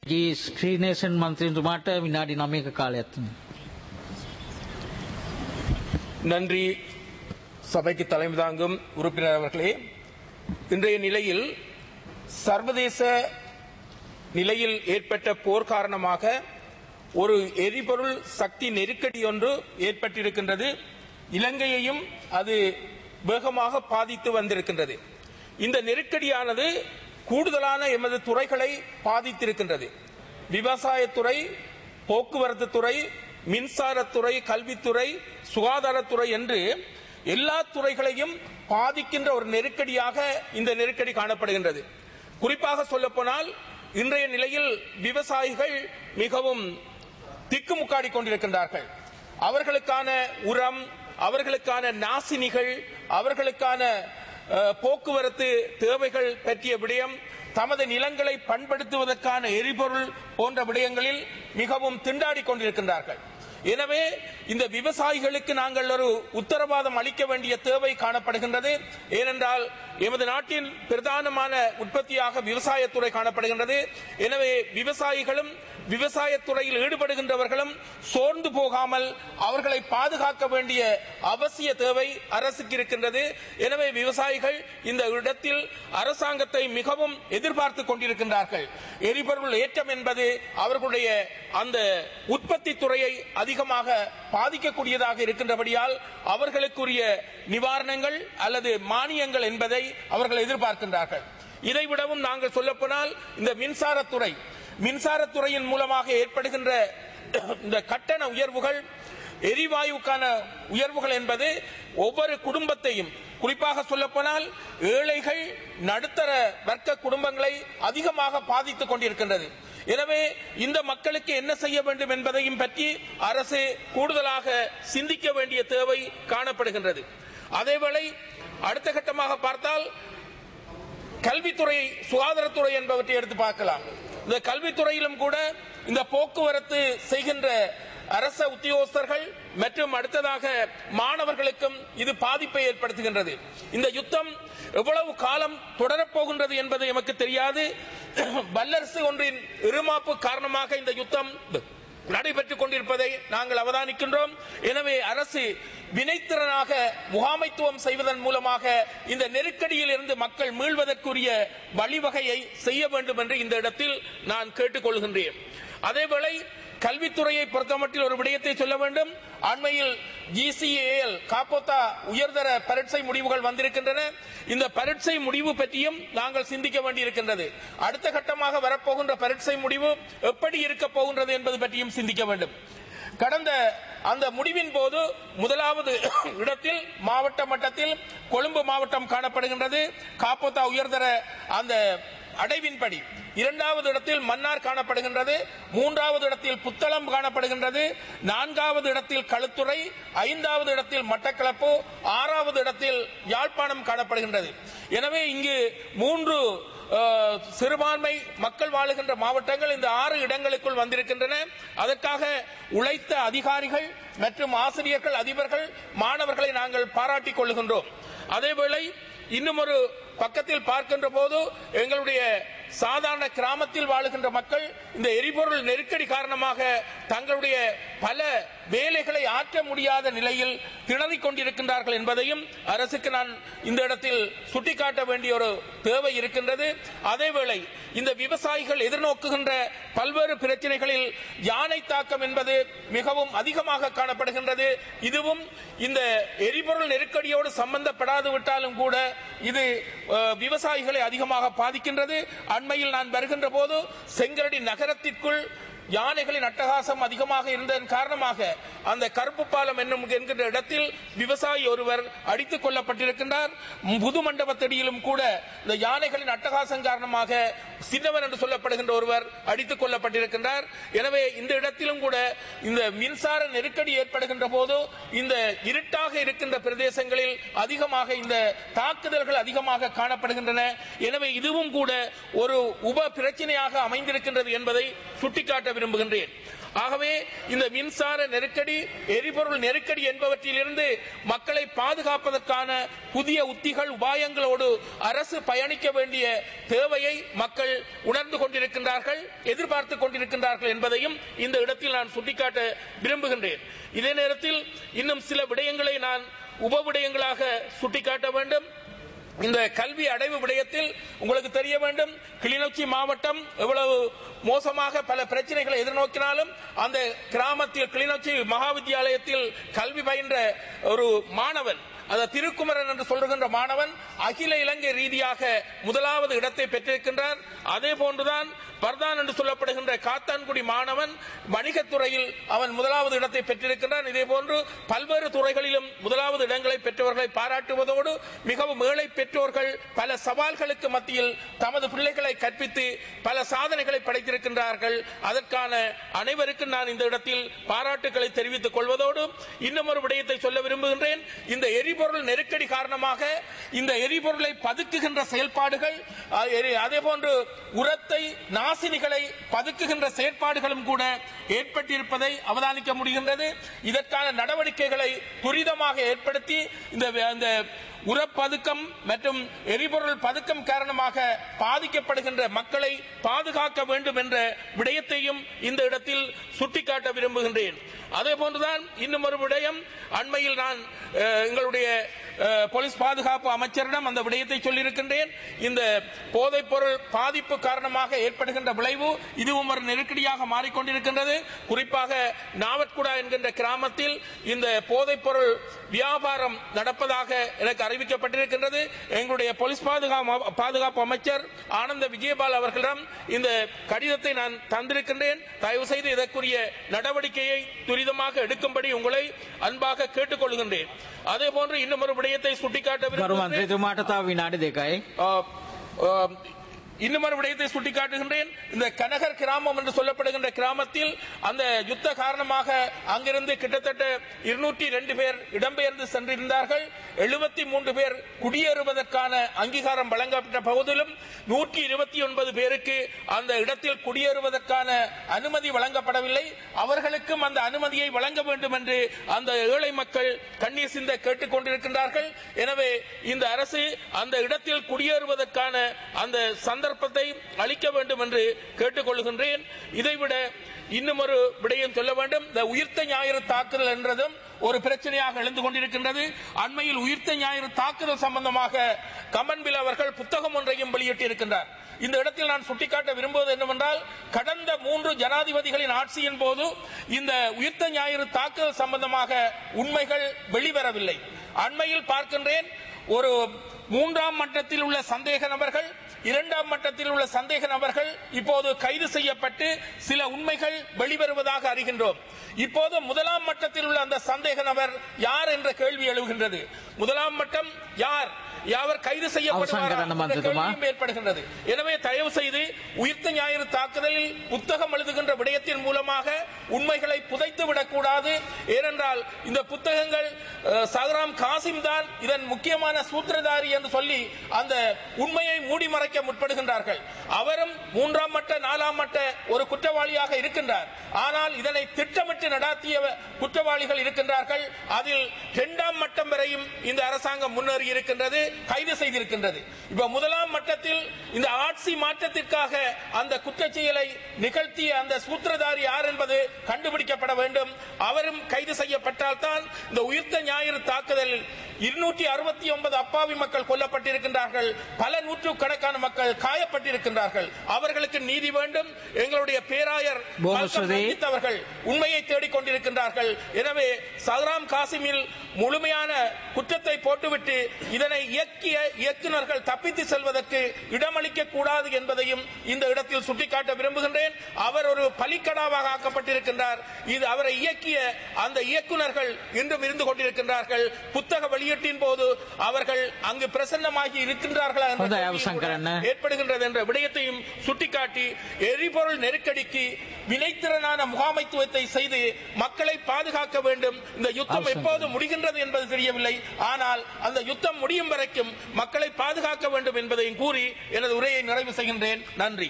G ශ්‍රීනේෂන් මන්ත්‍රීතුමාට විනාඩි නමයක කාලයක් තියෙනවා. நன்றி சபைக்கு தலைமை தாங்கும் உறுப்பினர் அவர்களே இன்றைய நிலையில் சர்வதேச நிலையில் ஏற்பட்ட போர் காரணமாக ஒரு எரிபொருள் சக்தி நெருக்கடி ஒன்று ஏற்பட்டிருக்கின்றது இலங்கையையும் அது வேகமாக பாதித்து வந்திருக்கின்றது இந்த நெருக்கடியானது கூடுதலான எமது துறைகளை பாதித்திருக்கின்றது விவசாயத்துறை போக்குவரத்து துறை மின்சாரத்துறை கல்வித்துறை சுகாதாரத்துறை என்று எல்லா துறைகளையும் பாதிக்கின்ற ஒரு நெருக்கடியாக இந்த நெருக்கடி காணப்படுகின்றது குறிப்பாக சொல்லப்போனால் இன்றைய நிலையில் விவசாயிகள் மிகவும் திக்குமுக்காடி கொண்டிருக்கின்றார்கள் அவர்களுக்கான உரம் அவர்களுக்கான நாசினிகள் அவர்களுக்கான அஹ், போக்குவரத்து தேவைகள் பற்றிய விடயம் தமது நிலங்களை பண்படுத்துவதற்கான எரிபொருள் போன்ற விடயங்களில் மிகவும் திண்டாடி கொண்டிருக்கின்றார்கள் எனவே இந்த விவசாயிகளுக்கு நாங்கள் ஒரு உத்தரவாதம் அளிக்க வேண்டிய தேவை காணப்படுகின்றது ஏனென்றால் எமது நாட்டின் பிரதானமான உற்பத்தியாக விவசாயத்துறை காணப்படுகின்றது எனவே விவசாயிகளும் விவசாயத்துறையில் ஈடுபடுகின்றவர்களும் சோர்ந்து போகாமல் அவர்களை பாதுகாக்க வேண்டிய அவசிய தேவை அரசுக்கு இருக்கின்றது எனவே விவசாயிகள் இந்த இடத்தில் அரசாங்கத்தை மிகவும் எதிர்பார்த்து கொண்டிருக்கின்றார்கள் எரிபொருள் ஏற்றம் என்பது அவர்களுடைய அந்த உற்பத்தி துறையை அதிகமாக பாதிக்கக்கூடியதாக இருக்கின்றபடியால் அவர்களுக்குரிய நிவாரணங்கள் அல்லது மானியங்கள் என்பதை அவர்கள் எதிர்பார்க்கின்றார்கள் இதைவிடவும் நாங்கள் சொல்லப்போனால் இந்த மின்சாரத்துறை மின்சாரத்துறையின் மூலமாக ஏற்படுகின்ற இந்த கட்டண உயர்வுகள் எரிவாயுக்கான உயர்வுகள் என்பது ஒவ்வொரு குடும்பத்தையும் குறிப்பாக சொல்லப்போனால் ஏழைகள் நடுத்தர வர்க்க குடும்பங்களை அதிகமாக பாதித்துக் கொண்டிருக்கின்றது எனவே இந்த மக்களுக்கு என்ன செய்ய வேண்டும் என்பதையும் பற்றி அரசு கூடுதலாக சிந்திக்க வேண்டிய தேவை காணப்படுகின்றது அதேவேளை அடுத்த கட்டமாக பார்த்தால் கல்வித்துறை சுகாதாரத்துறை என்பவற்றை எடுத்து பார்க்கலாம் இந்த கல்வித்துறையிலும் கூட இந்த போக்குவரத்து செய்கின்ற அரச உத்தியோகஸ்தர்கள் மற்றும் அடுத்ததாக மாணவர்களுக்கும் இது பாதிப்பை ஏற்படுத்துகின்றது இந்த யுத்தம் எவ்வளவு காலம் தொடரப்போகின்றது என்பது எமக்கு தெரியாது வல்லரசு ஒன்றின் இருமாப்பு காரணமாக இந்த யுத்தம் நடைபெற்றுக் கொண்டிருப்பதை நாங்கள் அவதானிக்கின்றோம் எனவே அரசு வினைத்திறனாக முகாமைத்துவம் செய்வதன் மூலமாக இந்த நெருக்கடியில் இருந்து மக்கள் மீள்வதற்குரிய வழிவகையை செய்ய வேண்டும் என்று இந்த இடத்தில் நான் கேட்டுக்கொள்கின்றேன் அதேவேளை கல்வித்துறையை பொறுத்தமட்டில் ஒரு விடயத்தை சொல்ல வேண்டும் அண்மையில் ஜிசிஏஎல் காப்போத்தா உயர்தர பரீட்சை முடிவுகள் வந்திருக்கின்றன இந்த பரீட்சை முடிவு பற்றியும் நாங்கள் சிந்திக்க வேண்டியிருக்கின்றது அடுத்த கட்டமாக வரப்போகின்ற பரீட்சை முடிவு எப்படி இருக்க போகின்றது என்பது பற்றியும் சிந்திக்க வேண்டும் கடந்த அந்த முடிவின் போது முதலாவது இடத்தில் மாவட்ட மட்டத்தில் கொழும்பு மாவட்டம் காணப்படுகின்றது காப்போத்தா உயர்தர அந்த அடைவின்படி இரண்டாவது இடத்தில் மன்னார் காணப்படுகின்றது மூன்றாவது இடத்தில் புத்தளம் காணப்படுகின்றது நான்காவது இடத்தில் களுத்துறை ஐந்தாவது இடத்தில் மட்டக்களப்பு ஆறாவது இடத்தில் யாழ்ப்பாணம் காணப்படுகின்றது எனவே இங்கு மூன்று அஹ், சிறுபான்மை மக்கள் வாழுகின்ற மாவட்டங்கள் இந்த ஆறு இடங்களுக்குள் வந்திருக்கின்றன அதற்காக உழைத்த அதிகாரிகள் மற்றும் ஆசிரியர்கள் அதிபர்கள் மாணவர்களை நாங்கள் பாராட்டிக் கொள்கின்றோம் அதேவேளை இன்னும் ஒரு பக்கத்தில் பார்க்கின்ற போது எங்களுடைய சாதாரண கிராமத்தில் வாழுகின்ற மக்கள் இந்த எரிபொருள் நெருக்கடி காரணமாக தங்களுடைய பல வேலைகளை ஆற்ற முடியாத நிலையில் திணறிக் கொண்டிருக்கின்றார்கள் என்பதையும் அரசுக்கு நான் இந்த இடத்தில் சுட்டிக்காட்ட வேண்டிய ஒரு தேவை இருக்கின்றது அதேவேளை இந்த விவசாயிகள் எதிர்நோக்குகின்ற பல்வேறு பிரச்சனைகளில் யானை தாக்கம் என்பது மிகவும் அதிகமாக காணப்படுகின்றது இதுவும் இந்த எரிபொருள் நெருக்கடியோடு சம்பந்தப்படாது விட்டாலும் கூட இது அஹ், விவசாயிகளை அதிகமாக பாதிக்கின்றது அண்மையில் நான் வருகின்ற போது செங்கரடி நகரத்திற்குள் யானைகளின் அட்டகாசம் அதிகமாக இருந்ததன் காரணமாக அந்த கருப்பு பாலம் என்னும் என்கின்ற இடத்தில் விவசாயி ஒருவர் அடித்துக் கொல்லப்பட்டிருக்கின்றார் புது மண்டபத்தடியிலும் கூட இந்த யானைகளின் அட்டகாசம் காரணமாக சின்னவர் என்று சொல்லப்படுகின்ற ஒருவர் அடித்துக் கொல்லப்பட்டிருக்கின்றார் எனவே இந்த இடத்திலும் கூட இந்த மின்சார நெருக்கடி ஏற்படுகின்ற போது இந்த இருட்டாக இருக்கின்ற பிரதேசங்களில் அதிகமாக இந்த தாக்குதல்கள் அதிகமாக காணப்படுகின்றன எனவே இதுவும் கூட ஒரு உப பிரச்சனையாக அமைந்திருக்கின்றது என்பதை சுட்டிக்காட்ட விரும்புகின்றேன் ஆகவே இந்த மின்சார நெருக்கடி எரிபொருள் நெருக்கடி என்பவற்றிலிருந்து மக்களை பாதுகாப்பதற்கான புதிய உத்திகள் உபாயங்களோடு அரசு பயணிக்க வேண்டிய தேவையை மக்கள் உணர்ந்து கொண்டிருக்கின்றார்கள் எதிர்பார்த்து கொண்டிருக்கின்றார்கள் என்பதையும் இந்த இடத்தில் நான் சுட்டிக்காட்ட விரும்புகின்றேன் இதே நேரத்தில் இன்னும் சில விடயங்களை நான் உப விடயங்களாக சுட்டிக்காட்ட வேண்டும் இந்த கல்வி அடைவு விடயத்தில் உங்களுக்கு தெரிய வேண்டும் கிளிநொச்சி மாவட்டம் எவ்வளவு மோசமாக பல பிரச்சனைகளை எதிர்நோக்கினாலும் அந்த கிராமத்தில் கிளிநொச்சி மகாவித்தியாலயத்தில் கல்வி பயின்ற ஒரு மாணவன் அந்த திருக்குமரன் என்று சொல்லுகின்ற மாணவன் அகில இலங்கை ரீதியாக முதலாவது இடத்தை பெற்றிருக்கின்றார் அதே போன்றுதான் பர்தான் என்று சொல்லப்படுகின்ற காத்தான்குடி மாணவன் வணிகத்துறையில் அவன் முதலாவது இடத்தை பெற்றிருக்கின்றான் இதே போன்று பல்வேறு துறைகளிலும் முதலாவது இடங்களை பெற்றவர்களை பாராட்டுவதோடு மிகவும் ஏழை பெற்றோர்கள் பல சவால்களுக்கு மத்தியில் தமது பிள்ளைகளை கற்பித்து பல சாதனைகளை படைத்திருக்கின்றார்கள் அதற்கான அனைவருக்கும் நான் இந்த இடத்தில் பாராட்டுகளை தெரிவித்துக் கொள்வதோடு இன்னும் ஒரு விடயத்தை சொல்ல விரும்புகின்றேன் இந்த எரிபொருள் நெருக்கடி காரணமாக இந்த எரிபொருளை பதுக்குகின்ற செயல்பாடுகள் அ- எரி- அதே போன்று உரத்தை நாசினிகளை பதுக்குகின்ற செயற்பாடுகளும் கூட ஏற்பட்டிருப்பதை அவதானிக்க முடிகின்றது இதற்கான நடவடிக்கைகளை துரிதமாக ஏற்படுத்தி இந்த இந்த உரப்பதுக்கம் மற்றும் எரிபொருள் பதுக்கம் காரணமாக பாதிக்கப்படுகின்ற மக்களை பாதுகாக்க வேண்டும் என்ற விடயத்தையும் இந்த இடத்தில் சுட்டிக்காட்ட விரும்புகின்றேன் அதே போன்றுதான் இன்னும் ஒரு விடயம் அண்மையில் நான் அஹ், எங்களுடைய அஹ், போலீஸ் பாதுகாப்பு அமைச்சரிடம் அந்த விடயத்தை சொல்லியிருக்கின்றேன் இந்த போதைப் பொருள் பாதிப்பு காரணமாக ஏற்படுகின்ற விளைவு இதுவும் ஒரு நெருக்கடியாக மாறிக்கொண்டிருக்கின்றது குறிப்பாக நாவட்குடா என்கின்ற கிராமத்தில் இந்த போதைப் பொருள் வியாபாரம் நடப்பதாக எனக்கு அறிவிக்கப்பட்டிருக்கின்றது எங்களுடைய போலீஸ் பாதுகாப்பு பாதுகாப்பு அமைச்சர் ஆனந்த விஜயபால் அவர்களிடம் இந்த கடிதத்தை நான் தந்திருக்கின்றேன் தயவு செய்து இதற்குரிய நடவடிக்கையை துரிதமாக எடுக்கும்படி உங்களை அன்பாக கேட்டுக்கொள்கின்றேன் அதே போன்று இன்னும் ஒரு விடயத்தை சுட்டிக்காட்ட ගරු விரும்புகின்றேன் මන්ත්‍රීතුමාට තව විනාඩි දෙකයි. ஆஹ், ஆஹ், இன்னும் ஒரு விடயத்தை சுட்டிக்காட்டுகின்றேன் இந்த கனகர் கிராமம் என்று சொல்லப்படுகின்ற கிராமத்தில் அந்த யுத்த காரணமாக அங்கிருந்து கிட்டத்தட்ட இருநூற்றி ரெண்டு பேர் இடம்பெயர்ந்து சென்றிருந்தார்கள் எழுபத்தி மூன்று பேர் குடியேறுவதற்கான அங்கீகாரம் வழங்கப்பட்ட போதிலும் நூற்றி இருபத்தி ஒன்பது பேருக்கு அந்த இடத்தில் குடியேறுவதற்கான அனுமதி வழங்கப்படவில்லை அவர்களுக்கும் அந்த அனுமதியை வழங்க வேண்டும் என்று அந்த ஏழை மக்கள் கண்ணீர் சிந்த கேட்டுக் கொண்டிருக்கின்றார்கள் எனவே இந்த அரசு அந்த இடத்தில் குடியேறுவதற்கான அந்த சந்தர்ப்பத்தை அளிக்க வேண்டும் என்று கேட்டுக்கொள்கின்றேன் இதைவிட இன்னும் ஒரு விடயம் சொல்ல வேண்டும் இந்த உயிர்த்த ஞாயிறு தாக்குதல் என்றதும் ஒரு பிரச்சனையாக எழுந்து கொண்டிருக்கின்றது அண்மையில் உயிர்த்த ஞாயிறு தாக்குதல் சம்பந்தமாக கமன்பில் அவர்கள் புத்தகம் ஒன்றையும் வெளியிட்டிருக்கின்றார் இந்த இடத்தில் நான் சுட்டிக்காட்ட விரும்புவது என்னவென்றால் கடந்த மூன்று ஜனாதிபதிகளின் ஆட்சியின் போது இந்த உயிர்த்த ஞாயிறு தாக்குதல் சம்பந்தமாக உண்மைகள் வெளிவரவில்லை அண்மையில் பார்க்கின்றேன் ஒரு மூன்றாம் மட்டத்தில் உள்ள சந்தேக நபர்கள் இரண்டாம் மட்டத்தில் உள்ள சந்தேக நபர்கள் இப்போது கைது செய்யப்பட்டு சில உண்மைகள் வெளிவருவதாக அறிகின்றோம் இப்போது முதலாம் மட்டத்தில் உள்ள அந்த சந்தேக நபர் யார் என்ற கேள்வி எழுகின்றது முதலாம் மட்டம் யார் யாவர் கைது செய்யப்படுவாரா அவசங்கரன் என்ற மந்திரித்துமா. கேள்வியும் ஏற்படுகின்றது எனவே தயவு செய்து உயிர்த்த ஞாயிறு தாக்குதலில் புத்தகம் எழுதுகின்ற விடயத்தின் மூலமாக உண்மைகளை புதைத்து விடக்கூடாது ஏனென்றால் இந்த புத்தகங்கள் அஹ், சஹ்ராம் காசிம் தான் இதன் முக்கியமான சூத்திரதாரி என்று சொல்லி அந்த உண்மையை மூடி மறைக்க முற்படுகின்றார்கள் அவரும் மூன்றாம் மட்ட நாலாம் மட்ட ஒரு குற்றவாளியாக இருக்கின்றார் ஆனால் இதனை திட்டமிட்டு நடாத்திய குற்றவாளிகள் இருக்கின்றார்கள் அதில் இரண்டாம் மட்டம் வரையும் இந்த அரசாங்கம் முன்னேறி இருக்கின்றது கைது செய்திருக்கின்றது இப்ப முதலாம் மட்டத்தில் இந்த ஆட்சி மாற்றத்திற்காக அந்த குற்றச் செயலை நிகழ்த்திய அந்த சூத்திரதாரி யார் என்பது கண்டுபிடிக்கப்பட வேண்டும் அவரும் கைது செய்யப்பட்டால் தான் இந்த உயிர்த்த ஞாயிறு தாக்குதலில் இருநூற்றி அறுபத்தி ஒன்பது அப்பாவி மக்கள் கொல்லப்பட்டிருக்கின்றார்கள் பல நூற்றுக்கணக்கான மக்கள் காயப்பட்டிருக்கின்றார்கள் அவர்களுக்கு நீதி வேண்டும் எங்களுடைய பேராயர் போகஸ் மல்கம் சுதே. ரஞ்சித் அவர்கள் உண்மையை தேடிக் கொண்டிருக்கின்றார்கள் எனவே சஹ்ராம் காசிமில் முழுமையான குற்றத்தை போட்டுவிட்டு இதனை இயக்கிய இயக்குனர்கள் தப்பித்து செல்வதற்கு இடமளிக்க கூடாது என்பதையும் இந்த இடத்தில் சுட்டிக்காட்ட விரும்புகின்றேன் அவர் ஒரு பலிக்கடாவாக ஆக்கப்பட்டிருக்கின்றார் இது அவரை இயக்கிய அந்த இயக்குனர்கள் இன்றும் இருந்து கொண்டிருக்கின்றார்கள் புத்தக வெளியீட்டின் போது அவர்கள் அங்கு பிரசன்னமாகி இருக்கின்றார்களா என்ற ஹொඳයි, கேள்வி கூட அவசங்கரன். ஏற்படுகின்றது என்ற விடயத்தையும் சுட்டிக்காட்டி எரிபொருள் நெருக்கடிக்கு வினைத்திறனான முகாமைத்துவத்தை செய்து மக்களை பாதுகாக்க வேண்டும் இந்த யுத்தம் அவசங்கரன். எப்போது முடிகின்றது என்பது தெரியவில்லை ஆனால் அந்த யுத்தம் முடியும் வரைக்கும் மக்களை பாதுகாக்க வேண்டும் என்பதையும் கூறி எனது உரையை நிறைவு செய்கின்றேன் நன்றி